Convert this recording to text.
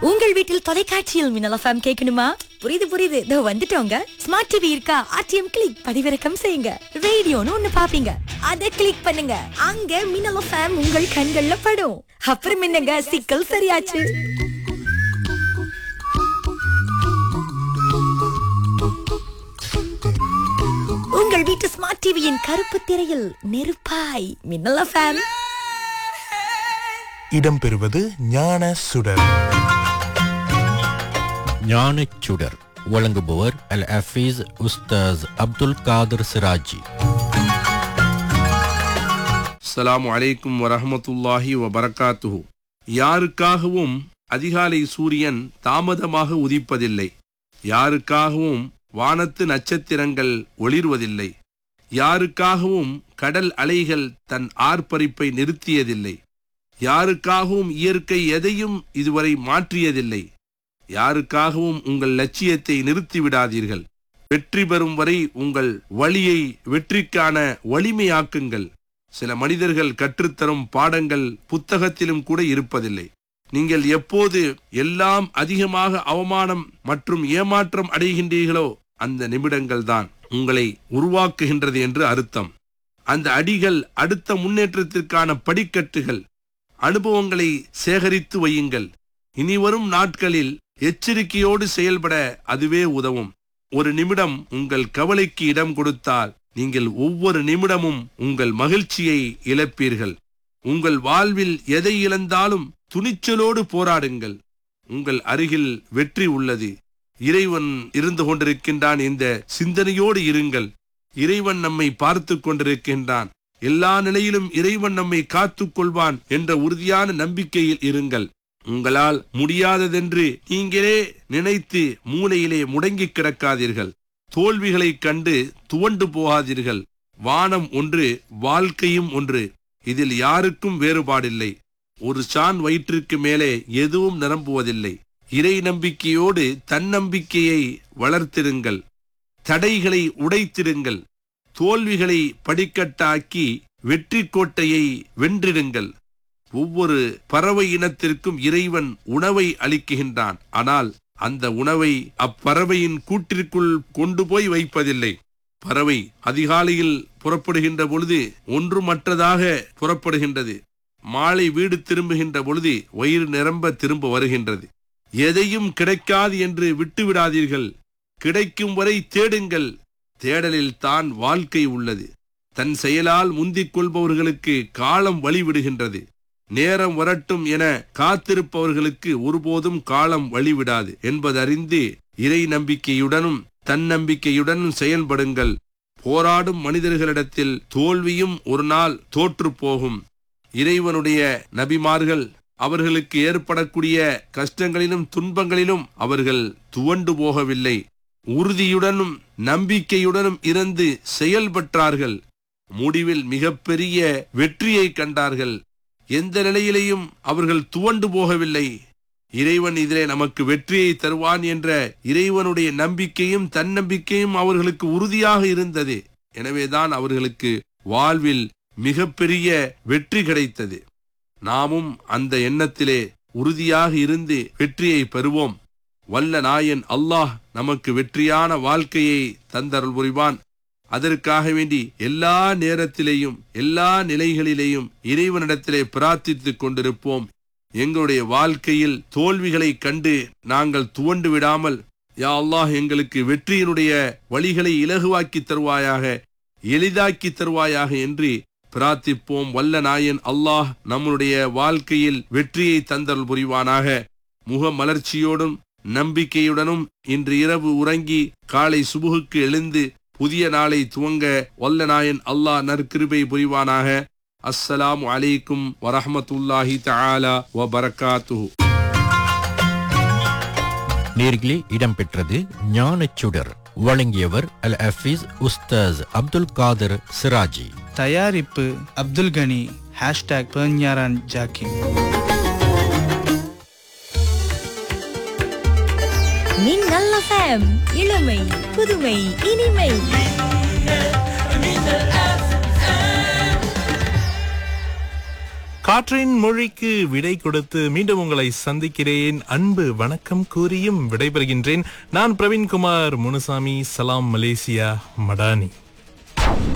உங்கள் வீட்டில் தொலைக்காட்சியில் மின்னல் எஃப்எம் கேட்கணுமா புரியுது புரியுது இதோ வந்துட்டோங்க ஸ்மார்ட் டிவி இருக்கா ஆர்டிஎம் கிளிக் பதிவிறக்கம் செய்யுங்க ரேடியோன்னு ஒண்ணு பாப்பீங்க அதை கிளிக் பண்ணுங்க அங்க மின்னல் எஃப்எம் உங்கள் கண்கள்ல படும் அப்புறம் என்னங்க சிக்கல் சரியாச்சு உங்கள் வீட்டு ஸ்மார்ட் டிவியின் கருப்பு திரையில் நெருப்பாய் மின்னல் எஃப்எம் இடம்பெறுவது ஞான சுடர் ஞானச் சுடர் வழங்குபவர் அல் ஹஃபீஸ் உஸ்தாஸ் அப்துல் காதர் சிராஜி அஸ்ஸலாமு அலைக்கும் வரஹமத்துல்லாஹி வபரகாத்துஹு யாருக்காகவும் அதிகாலை சூரியன் தாமதமாக உதிப்பதில்லை யாருக்காகவும் வானத்து நட்சத்திரங்கள் ஒளிர்வதில்லை யாருக்காகவும் கடல் அலைகள் தன் ஆர்ப்பரிப்பை நிறுத்தியதில்லை யாருக்காகவும் இயற்கை எதையும் இதுவரை மாற்றியதில்லை யாருக்காகவும் உங்கள் லட்சியத்தை நிறுத்திவிடாதீர்கள் வெற்றி பெறும் வரை உங்கள் வழியை வெற்றிக்கான வலிமையாக்குங்கள் சில மனிதர்கள் கற்றுத்தரும் பாடங்கள் புத்தகத்திலும் கூட இருப்பதில்லை நீங்கள் எப்போது எல்லாம் அதிகமாக அவமானம் மற்றும் ஏமாற்றம் அடைகின்றீர்களோ அந்த நிமிடங்கள் தான் உங்களை உருவாக்குகின்றது என்று அர்த்தம் அந்த அடிகள் அடுத்த முன்னேற்றத்திற்கான படிக்கட்டுகள் அனுபவங்களை சேகரித்து வையுங்கள் இனி வரும் நாட்களில் எச்சரிக்கையோடு செயல்பட அதுவே உதவும் ஒரு நிமிடம் உங்கள் கவலைக்கு இடம் கொடுத்தால் நீங்கள் ஒவ்வொரு நிமிடமும் உங்கள் மகிழ்ச்சியை இழப்பீர்கள் உங்கள் வாழ்வில் எதை இழந்தாலும் துணிச்சலோடு போராடுங்கள் உங்கள் அருகில் வெற்றி உள்ளது இறைவன் இருந்து கொண்டிருக்கின்றான் இந்த சிந்தனையோடு இருங்கள் இறைவன் நம்மை பார்த்து கொண்டிருக்கின்றான் எல்லா நிலையிலும் இறைவன் நம்மை காத்துக் கொள்வான் என்ற உறுதியான நம்பிக்கையில் இருங்கள் உங்களால் முடியாததென்று நீங்களே நினைத்து மூலையிலே முடங்கி கிடக்காதீர்கள் தோல்விகளைக் கண்டு துவண்டு போகாதீர்கள் வானம் ஒன்று வாழ்க்கையும் ஒன்று இதில் யாருக்கும் வேறுபாடில்லை ஒரு சான் வயிற்றிற்கு மேலே எதுவும் நிரம்புவதில்லை இறை நம்பிக்கையோடு தன்னம்பிக்கையை வளர்த்திருங்கள் தடைகளை உடைத்திடுங்கள் தோல்விகளை படிக்கட்டாக்கி வெற்றி கோட்டையை வென்றிடுங்கள் ஒவ்வொரு பறவை இனத்திற்கும் இறைவன் உணவை அளிக்குகின்றான் ஆனால் அந்த உணவை அப்பறவையின் கூட்டிற்குள் கொண்டு போய் வைப்பதில்லை பறவை அதிகாலையில் புறப்படுகின்ற பொழுது ஒன்றுமற்றதாக புறப்படுகின்றது மாலை வீடு திரும்புகின்ற பொழுது வயிறு நிரம்ப திரும்ப வருகின்றது எதையும் கிடைக்காது என்று விட்டுவிடாதீர்கள் கிடைக்கும் வரை தேடுங்கள் தேடலில் தான் வாழ்க்கை உள்ளது தன் செயலால் முந்திக் கொள்பவர்களுக்கு காலம் வழிவிடுகின்றது நேரம் வரட்டும் என காத்திருப்பவர்களுக்கு ஒருபோதும் காலம் வழிவிடாது என்பதறிந்து இறை நம்பிக்கையுடனும் தன்னம்பிக்கையுடனும் செயல்படுங்கள் போராடும் மனிதர்களிடத்தில் தோல்வியும் ஒரு நாள் தோற்று போகும் இறைவனுடைய நபிமார்கள் அவர்களுக்கு ஏற்படக்கூடிய கஷ்டங்களிலும் துன்பங்களிலும் அவர்கள் துவண்டு போகவில்லை உறுதியுடனும் நம்பிக்கையுடனும் இருந்து செயல்பட்டார்கள் முடிவில் மிகப்பெரிய வெற்றியை கண்டார்கள் எந்த நிலையிலையும் அவர்கள் துவண்டு போகவில்லை இறைவன் இதிலே நமக்கு வெற்றியை தருவான் என்ற இறைவனுடைய நம்பிக்கையும் தன்னம்பிக்கையும் அவர்களுக்கு உறுதியாக இருந்தது எனவேதான் அவர்களுக்கு வாழ்வில் மிகப்பெரிய வெற்றி கிடைத்தது நாமும் அந்த எண்ணத்திலே உறுதியாக இருந்து வெற்றியை பெறுவோம் வல்ல நாயன் அல்லாஹ் நமக்கு வெற்றியான வாழ்க்கையை தந்தருள் புரிவான் அதற்காக வேண்டி எல்லா நேரத்திலேயும் எல்லா நிலைகளிலேயும் இறைவனிடத்திலே பிரார்த்தித்துக் கொண்டிருப்போம் எங்களுடைய வாழ்க்கையில் தோல்விகளை கண்டு நாங்கள் துவண்டு விடாமல் யா அல்லாஹ் எங்களுக்கு வெற்றியினுடைய வழிகளை இலகுவாக்கி தருவாயாக எளிதாக்கி தருவாயாக என்று பிரார்த்திப்போம் வல்ல நாயன் அல்லாஹ் நம்முடைய வாழ்க்கையில் வெற்றியை தந்தல் புரிவானாக முக மலர்ச்சியோடும் நம்பிக்கையுடனும் இன்று இரவு உறங்கி காலை சுபுகுக்கு எழுந்து புதிய நாளை துவங்க வல்ல நாயன் அல்லாஹ் நற்கிருபை புரிவானாக அஸ்ஸலாமு அலைக்கும் வரஹமத்துல்லாஹி தஆலா வ பரக்காத்துஹு நேர்களே இடம்பெற்றது ஞானச் சுடர் வழங்கியவர் அல் ஹஃபீஸ் உஸ்தாஸ் அப்துல் காதர் சிராஜி தயாரிப்பு அப்துல் கனி ஹேஷ்டாக் பெர்ஞாரான் ஜாக்கிம் மின்னல் எஃப்எம் இளமை புதுமை இனிமை காற்றின் மொழிக்கு விடை கொடுத்து மீண்டும் உங்களை சந்திக்கிறேன் அன்பு வணக்கம் கூறியும் விடைபெறுகின்றேன் நான் பிரவீன்குமார் முனுசாமி சலாம் மலேசியா மடானி